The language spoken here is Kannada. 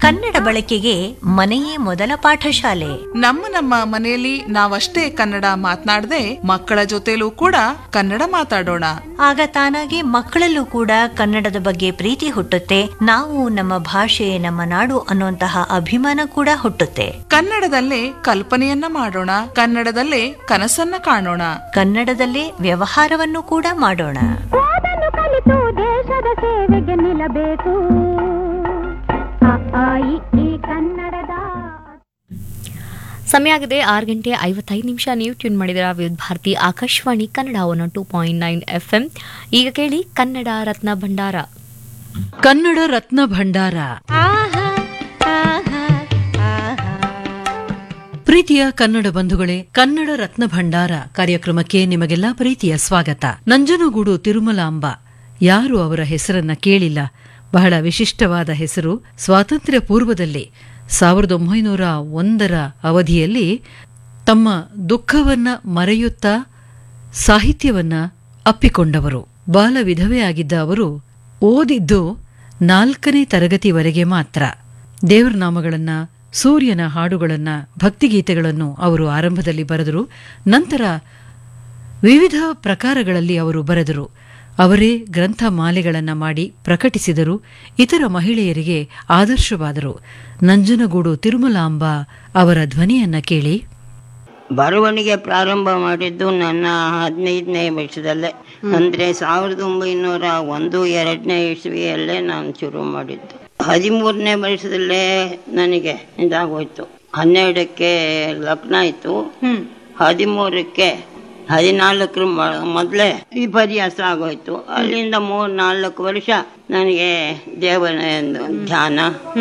ಕನ್ನಡ ಬಳಕೆಗೆ ಮನೆಯೇ ಮೊದಲ ಪಾಠಶಾಲೆ ನಮ್ಮ ನಮ್ಮ ಮನೆಯಲ್ಲಿ ನಾವಷ್ಟೇ ಕನ್ನಡ ಮಾತನಾಡದೆ ಮಕ್ಕಳ ಜೊತೆಲೂ ಕೂಡ ಕನ್ನಡ ಮಾತಾಡೋಣ ಆಗ ತಾನಾಗಿ ಮಕ್ಕಳಲ್ಲೂ ಕೂಡ ಕನ್ನಡದ ಬಗ್ಗೆ ಪ್ರೀತಿ ಹುಟ್ಟುತ್ತೆ ನಾವು ನಮ್ಮ ಭಾಷೆ ನಮ್ಮ ನಾಡು ಅನ್ನುವಂತಹ ಅಭಿಮಾನ ಕೂಡ ಹುಟ್ಟುತ್ತೆ ಕನ್ನಡದಲ್ಲೇ ಕಲ್ಪನೆಯನ್ನ ಮಾಡೋಣ ಕನ್ನಡದಲ್ಲೇ ಕನಸನ್ನ ಕಾಣೋಣ ಕನ್ನಡದಲ್ಲೇ ವ್ಯವಹಾರವನ್ನು ಕೂಡ ಮಾಡೋಣ ಓದನ್ನು ಕಲಿತು ದೇಶದ ಸೇವೆಗೆ ನಿಲ್ಲಬೇಕು ಅ, ಆ, ಇ, ಈ ಕನ್ನಡದ ಸಮಯ ಆಗಿದೆ ಆರು ಗಂಟೆ ಐವತ್ತೈದು ನಿಮಿಷ ನೀವು ಟ್ಯೂನ್ ಮಾಡಿದಿರ Vividha Bharati Akashvani Kannada one two point nine F M ಈಗ ಕೇಳಿ ಕನ್ನಡ ರತ್ನ ಭಂಡಾರ ಕನ್ನಡ ರತ್ನ ಭಂಡಾರ ಪ್ರೀತಿಯ ಕನ್ನಡ ಬಂಧುಗಳೇ ಕನ್ನಡ ರತ್ನ ಭಂಡಾರ ಕಾರ್ಯಕ್ರಮಕ್ಕೆ ನಿಮಗೆಲ್ಲ ಪ್ರೀತಿಯ ಸ್ವಾಗತ ನಂಜನಗೂಡು ತಿರುಮಲಾಂಬ ಯಾರು ಅವರ ಹೆಸರನ್ನ ಕೇಳಿಲ್ಲ ಬಹಳ ವಿಶಿಷ್ಟವಾದ ಹೆಸರು ಸ್ವಾತಂತ್ರ್ಯ ಪೂರ್ವದಲ್ಲಿ ಸಾವಿರದ ಒಂಬೈನೂರ ಒಂದರ ಅವಧಿಯಲ್ಲಿ ತಮ್ಮ ದುಃಖವನ್ನ ಮರೆಯುತ್ತಾ ಸಾಹಿತ್ಯವನ್ನ ಅಪ್ಪಿಕೊಂಡವರು ಬಾಲ ವಿಧವೆಯಾಗಿದ್ದ ಅವರು ಓದಿದ್ದು ನಾಲ್ಕನೇ ತರಗತಿವರೆಗೆ ಮಾತ್ರ ದೇವರ ನಾಮಗಳನ್ನ ಸೂರ್ಯನ ಹಾಡುಗಳನ್ನ ಭಕ್ತಿಗೀತೆಗಳನ್ನು ಅವರು ಆರಂಭದಲ್ಲಿ ಬರೆದರು ನಂತರ ವಿವಿಧ ಪ್ರಕಾರಗಳಲ್ಲಿ ಅವರು ಬರೆದರು ಅವರೇ ಗ್ರಂಥ ಮಾಲೆಗಳನ್ನ ಮಾಡಿ ಪ್ರಕಟಿಸಿದರು ಇತರ ಮಹಿಳೆಯರಿಗೆ ಆದರ್ಶವಾದರು ನಂಜನಗೂಡು ತಿರುಮಲಾಂಬ ಅವರ ಧ್ವನಿಯನ್ನ ಕೇಳಿ ಬರವಣಿಗೆ ಪ್ರಾರಂಭ ಮಾಡಿದ್ದು ನನ್ನ ಹದಿನೈದನೇ ವರ್ಷದಲ್ಲೇ ಅಂದ್ರೆ ಸಾವಿರದ ಒಂಬೈನೂರ ಒಂದು ಎರಡನೇ ಇಸ್ವಿಯಲ್ಲೇ ನಾನು ಶುರು ಮಾಡಿದ್ದು ಹದಿಮೂರನೇ ವರ್ಷದಲ್ಲೇ ನನಗೆ ಇದಾಗೋಯ್ತು ಹನ್ನೆರಡಕ್ಕೆ ಲಗ್ನ ಆಯ್ತು ಹದಿಮೂರಕ್ಕೆ ಹದಿನಾಲ್ಕರ ಮೊದಲೇ ವಿಪರ್ಯಾಸ ಆಗೋಯ್ತು ಅಲ್ಲಿಂದ ಮೂರ್ ನಾಲ್ಕು ವರ್ಷ ನನಗೆ ದೇವರ ಧ್ಯಾನ